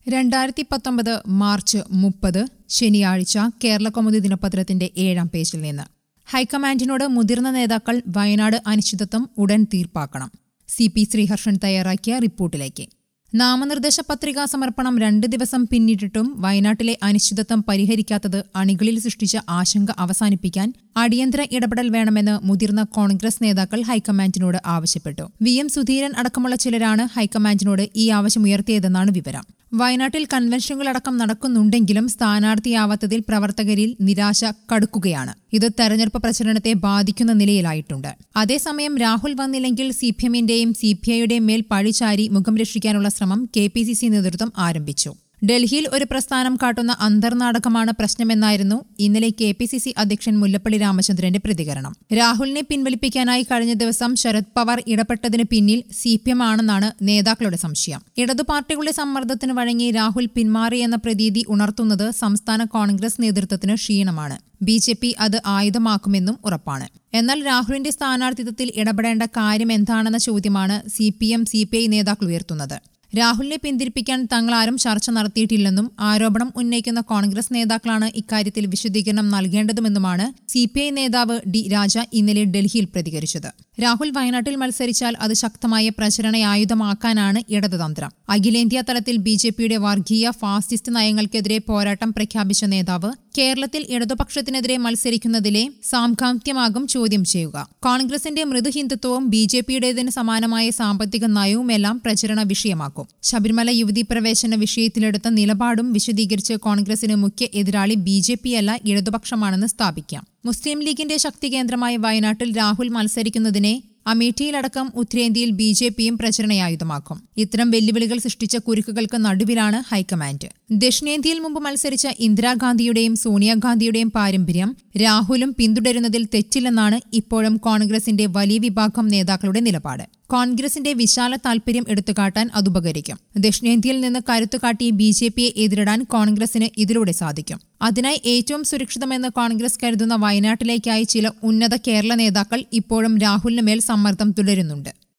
രണ്ടായിരത്തി പത്തൊമ്പത് മാർച്ച് മുപ്പത് ശനിയാഴ്ച കേരള കൗമുദി ദിനപത്രത്തിന്റെ ഏഴാം പേജിൽ നിന്ന് ഹൈക്കമാൻഡിനോട് മുതിർന്ന നേതാക്കൾ വയനാട് അനിശ്ചിതത്വം ഉടൻ തീർപ്പാക്കണം സി പി ശ്രീഹർഷൻ തയ്യാറാക്കിയ റിപ്പോർട്ടിലേക്ക് നാമനിർദ്ദേശ പത്രികാ സമർപ്പണം രണ്ട് ദിവസം പിന്നിട്ടിട്ടും വയനാട്ടിലെ അനിശ്ചിതത്വം പരിഹരിക്കാത്തത് അണികളിൽ സൃഷ്ടിച്ച ആശങ്ക അവസാനിപ്പിക്കാൻ അടിയന്തര ഇടപെടൽ വേണമെന്ന് മുതിർന്ന കോൺഗ്രസ് നേതാക്കൾ ഹൈക്കമാൻഡിനോട് ആവശ്യപ്പെട്ടു വി എം സുധീരൻ അടക്കമുള്ള ചിലരാണ് ഹൈക്കമാൻഡിനോട് ഈ ആവശ്യം ഉയർത്തിയതെന്നാണ് വിവരം വയനാട്ടിൽ കൺവെൻഷനുകളടക്കം നടക്കുന്നുണ്ടെങ്കിലും സ്ഥാനാർത്ഥിയാവാത്തതിൽ പ്രവർത്തകരിൽ നിരാശ കടുക്കുകയാണ് ഇത് തെരഞ്ഞെടുപ്പ് പ്രചരണത്തെ ബാധിക്കുന്ന നിലയിലായിട്ടുണ്ട് അതേസമയം രാഹുൽ വന്നില്ലെങ്കിൽ സി പി എമ്മിന്റെയും സി പി ഐയുടെയും മേൽ പഴിചാരി മുഖം രക്ഷിക്കാനുള്ള ശ്രമം കെ പി സി സി നേതൃത്വം ആരംഭിച്ചു ഡൽഹിയിൽ ഒരു പ്രസ്ഥാനം കാട്ടുന്ന അന്തർനാടകമാണ് പ്രശ്നമെന്നായിരുന്നു ഇന്നലെ കെ പി സി സി അധ്യക്ഷൻ മുല്ലപ്പള്ളി രാമചന്ദ്രന്റെ പ്രതികരണം രാഹുലിനെ പിൻവലിപ്പിക്കാനായി കഴിഞ്ഞ ദിവസം ശരത് പവാർ ഇടപെട്ടതിന് പിന്നിൽ സി പി എം ആണെന്നാണ് നേതാക്കളുടെ സംശയം ഇടതു പാർട്ടികളുടെ സമ്മർദ്ദത്തിന് വഴങ്ങി രാഹുൽ പിന്മാറിയെന്ന പ്രതീതി ഉണർത്തുന്നത് സംസ്ഥാന കോൺഗ്രസ് നേതൃത്വത്തിന് ക്ഷീണമാണ് ബി ജെ പി അത് ആയുധമാക്കുമെന്നും ഉറപ്പാണ് എന്നാൽ രാഹുലിന്റെ സ്ഥാനാർത്ഥിത്വത്തിൽ ഇടപെടേണ്ട കാര്യം എന്താണെന്ന ചോദ്യമാണ് C P M C P I നേതാക്കൾ ഉയർത്തുന്നത് രാഹുലിനെ പിന്തിരിപ്പിക്കാൻ തങ്ങളാരും ചർച്ച നടത്തിയിട്ടില്ലെന്നും ആരോപണം ഉന്നയിക്കുന്ന കോൺഗ്രസ് നേതാക്കളാണ് ഇക്കാര്യത്തിൽ വിശദീകരണം നൽകേണ്ടതുമെന്നുമാണ് സി പി ഐ നേതാവ് ഡി രാജ ഇന്നലെ ഡൽഹിയിൽ പ്രതികരിച്ചത് രാഹുൽ വയനാട്ടിൽ മത്സരിച്ചാൽ അത് ശക്തമായ പ്രചരണായുധമാക്കാനാണ് ഇടതുതന്ത്രം അഖിലേന്ത്യാ തലത്തിൽ ബി ജെ പിയുടെ വർഗീയ ഫാസിസ്റ്റ് നയങ്ങൾക്കെതിരെ പോരാട്ടം പ്രഖ്യാപിച്ച നേതാവ് കേരളത്തിൽ ഇടതുപക്ഷത്തിനെതിരെ മത്സരിക്കുന്നതിലെ സാംഖാന്ത്യമാകും ചോദ്യം ചെയ്യുക കോൺഗ്രസിന്റെ മൃദു ഹിന്ദുത്വവും ബി ജെ പിയുടേതിന് സമാനമായ സാമ്പത്തിക നയവുമെല്ലാം പ്രചരണ വിഷയമാക്കും ശബരിമല യുവതീ പ്രവേശന വിഷയത്തിലെടുത്ത നിലപാടും വിശദീകരിച്ച് കോൺഗ്രസിന് മുഖ്യ എതിരാളി ബി ജെ പി അല്ല ഇടതുപക്ഷമാണെന്ന് സ്ഥാപിക്കാം മുസ്ലിം ലീഗിന്റെ ശക്തി കേന്ദ്രമായ വയനാട്ടിൽ രാഹുൽ മത്സരിക്കുന്നതിനെ അമേഠിയിലടക്കം ഉത്തരേന്ത്യയിൽ ബി ജെ പിയും പ്രചരണായുധമാക്കും ഇത്തരം വെല്ലുവിളികൾ സൃഷ്ടിച്ച കുരുക്കുകൾക്ക് നടുവിലാണ് ഹൈക്കമാൻഡ് ദക്ഷിണേന്ത്യയിൽ മുമ്പ് മത്സരിച്ച ഇന്ദിരാഗാന്ധിയുടെയും സോണിയാഗാന്ധിയുടെയും പാരമ്പര്യം രാഹുലും പിന്തുടരുന്നതിൽ തെറ്റില്ലെന്നാണ് ഇപ്പോഴും കോൺഗ്രസിന്റെ വലിയ വിഭാഗം നേതാക്കളുടെ നിലപാട് കോൺഗ്രസിന്റെ വിശാല താൽപര്യം എടുത്തുകാട്ടാൻ അതുപകരിക്കും ദക്ഷിണേന്ത്യയിൽ നിന്ന് കരുത്തുകാട്ടി ബി ജെ പിയെ എതിരിടാൻ കോൺഗ്രസിന് ഇതിലൂടെ സാധിക്കും അതിനായി ഏറ്റവും സുരക്ഷിതമെന്ന് കോൺഗ്രസ് കരുതുന്ന വയനാട്ടിലേക്കായി ചില ഉന്നത കേരള നേതാക്കൾ ഇപ്പോഴും രാഹുലിന് മേൽ സമ്മർദ്ദം തുടരുന്നുണ്ട്